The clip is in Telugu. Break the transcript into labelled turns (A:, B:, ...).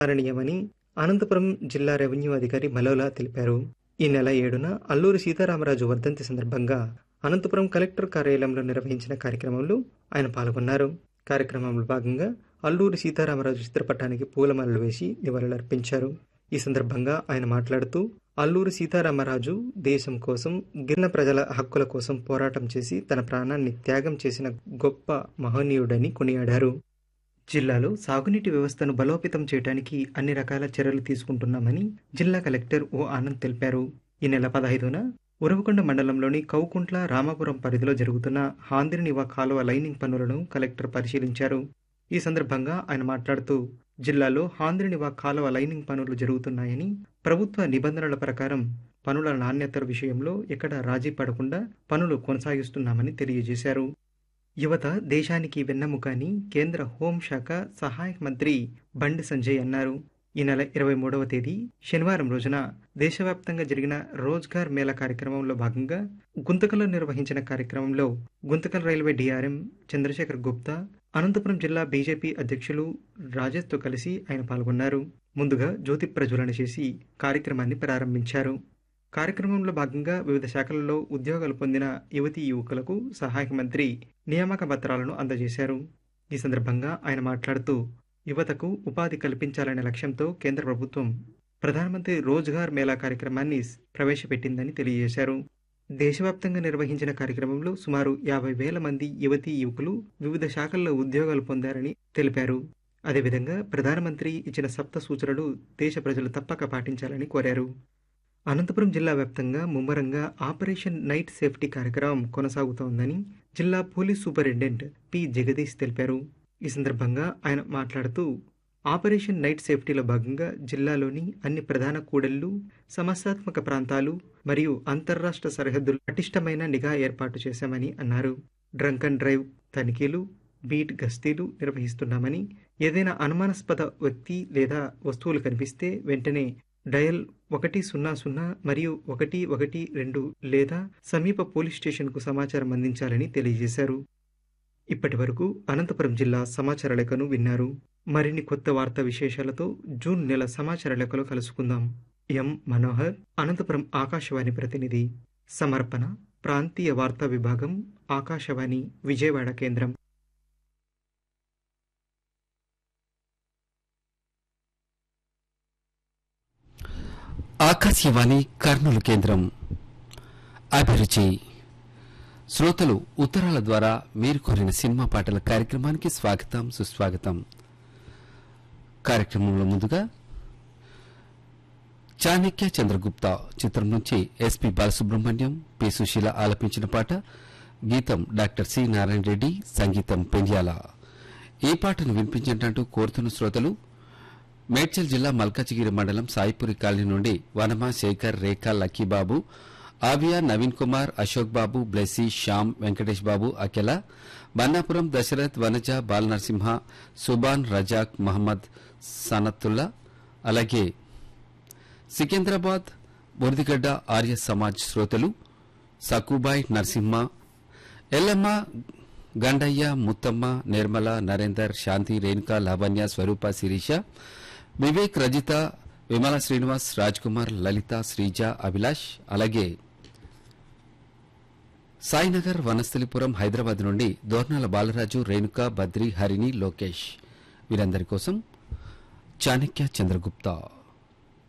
A: కారణీయమని అనంతపురం జిల్లా రెవెన్యూ అధికారి మలోలా తెలిపారు ఈ నెల ఏడున అల్లూరి సీతారామరాజు వర్ధంతి సందర్భంగా అనంతపురం కలెక్టర్ కార్యాలయంలో నిర్వహించిన కార్యక్రమంలో ఆయన పాల్గొన్నారు కార్యక్రమంలో భాగంగా అల్లూరి సీతారామరాజు చిత్రపటానికి పూలమాలలు వేసి నివాళులర్పించారు ఈ సందర్భంగా ఆయన మాట్లాడుతూ అల్లూరి సీతారామరాజు దేశం కోసం గిరిజన ప్రజల హక్కుల కోసం పోరాటం చేసి తన ప్రాణాన్ని త్యాగం చేసిన గొప్ప మహనీయుడని కొనియాడారు జిల్లాలో సాగునీటి వ్యవస్థను బలోపేతం చేయడానికి అన్ని రకాల చర్యలు తీసుకుంటున్నామని జిల్లా కలెక్టర్ ఓ ఆనంద్ తెలిపారు ఈ నెల పదహైదున ఉరవకొండ మండలంలోని కౌకుంట్ల రామాపురం పరిధిలో జరుగుతున్న హాంద్రినివా కాలువ లైనింగ్ పనులను కలెక్టర్ పరిశీలించారు ఈ సందర్భంగా ఆయన మాట్లాడుతూ జిల్లాలో హాంద్రినివా కాలువ లైనింగ్ పనులు జరుగుతున్నాయని ప్రభుత్వ నిబంధనల ప్రకారం పనుల నాణ్యత విషయంలో ఎక్కడ రాజీ పడకుండా పనులు కొనసాగిస్తున్నామని తెలియజేశారు యువత దేశానికి వెన్నెముక అని కేంద్ర హోంశాఖ సహాయక మంత్రి బండి సంజయ్ అన్నారు ఈ నెల ఇరవై మూడవ తేదీ శనివారం రోజున దేశవ్యాప్తంగా జరిగిన రోజ్గార్ మేళా కార్యక్రమంలో భాగంగా గుంతకల్లో నిర్వహించిన కార్యక్రమంలో గుంతకల్ రైల్వే డిఆర్ఎం చంద్రశేఖర్ గుప్తా అనంతపురం జిల్లా బీజేపీ అధ్యక్షులు రాజేష్తో కలిసి ఆయన పాల్గొన్నారు ముందుగా జ్యోతి ప్రజ్వలన చేసి కార్యక్రమాన్ని ప్రారంభించారు కార్యక్రమంలో భాగంగా వివిధ శాఖలలో ఉద్యోగాలు పొందిన యువతీ యువకులకు సహాయక మంత్రి నియామక పత్రాలను అందజేశారు ఈ సందర్భంగా ఆయన మాట్లాడుతూ యువతకు ఉపాధి కల్పించాలనే లక్ష్యంతో కేంద్ర ప్రభుత్వం ప్రధానమంత్రి రోజ్గార్ మేళా కార్యక్రమాన్ని ప్రవేశపెట్టిందని తెలియజేశారు దేశవ్యాప్తంగా నిర్వహించిన కార్యక్రమంలో సుమారు యాభై వేల మంది యువతీ యువకులు వివిధ శాఖల్లో ఉద్యోగాలు పొందారని తెలిపారు అదేవిధంగా ప్రధానమంత్రి ఇచ్చిన సప్త సూచనలు దేశ ప్రజలు తప్పక పాటించాలని కోరారు అనంతపురం జిల్లా వ్యాప్తంగా ముమ్మరంగా ఆపరేషన్ నైట్ సేఫ్టీ కార్యక్రమం కొనసాగుతోందని జిల్లా పోలీస్ సూపరింటెండెంట్ పి జగదీష్ తెలిపారు ఈ సందర్భంగా ఆయన మాట్లాడుతూ ఆపరేషన్ నైట్ సేఫ్టీలో భాగంగా జిల్లాలోని అన్ని ప్రధాన కూడళ్లు సమస్యాత్మక ప్రాంతాలు మరియు అంతర్రాష్ట్ర సరిహద్దులు పటిష్టమైన నిఘా ఏర్పాటు చేశామని అన్నారు డ్రంక్ అండ్ డ్రైవ్ తనిఖీలు బీట్ గస్తీలు నిర్వహిస్తున్నామని ఏదైనా అనుమానాస్పద వ్యక్తి లేదా వస్తువులు కనిపిస్తే వెంటనే డయల్ ఒకటి సున్నా సున్నా మరియు ఒకటి ఒకటి రెండు లేదా సమీప పోలీస్ స్టేషన్కు సమాచారం అందించాలని తెలియజేశారు ఇప్పటి వరకు అనంతపురం జిల్లా సమాచార లేఖను విన్నారు మరిన్ని కొత్త వార్తా విశేషాలతో జూన్ నెల సమాచార లేఖలో కలుసుకుందాం ఎం మనోహర్ అనంతపురం ఆకాశవాణి ప్రతినిధి సమర్పణ ప్రాంతీయ వార్తా విభాగం ఆకాశవాణి విజయవాడ కేంద్రం
B: ఆకాశవాణి కర్నూలు కేంద్రం అభిరుచి శ్రోతలు ఉత్తరాల ద్వారా మీరు కోరిన సినిమా పాటల కార్యక్రమానికి స్వాగతం సుస్వాగతం కార్యక్రమంలో ముందుగా చాణక్య చంద్రగుప్త చిత్రం నుంచి ఎస్పి బాలసుబ్రహ్మణ్యం పి సుశీల ఆలపించిన పాట గీతం డాక్టర్ సి నారాయణ రెడ్డి సంగీతం పెండ్యాల ఈ పాటను వినిపించినట్టు కోరుతున్న శ్రోతలు మేడ్చల్ జిల్లా మల్కాజిగిరి మండలం సాయిపురి కాలనీ నుండి వనమా శేఖర్ రేఖా లక్కీబాబు ఆవియా నవీన్ కుమార్ అశోక్ బాబు బ్లెస్సీ శ్యామ్ వెంకటేష్ బాబు అకెల బన్నాపురం దశరథ్ వనజ బాలనరసింహ సుబాన్ రజాక్ మహమ్మద్ సనత్తుల్లా అలాగే సికింద్రాబాద్ బొరిదిగడ్డ ఆర్య సమాజ్ శ్రోతలు సకుబాయ్ నరసింహ ఎల్లమ్మ గండయ్య ముత్తమ్మ నిర్మల నరేందర్ శాంతి రేణుక లావణ్య స్వరూప శిరీష వివేక్ రజిత విమల శ్రీనివాస్ రాజ్ కుమార్ లలిత శ్రీజ అభిలాష్ అలాగే సాయినగర్ వనస్థలిపురం హైదరాబాద్ నుండి దోర్నాల బాలరాజు రేణుక బద్రి హరిణి లోకేష్ వీరందరి కోసం చాణక్య చంద్రగుప్తా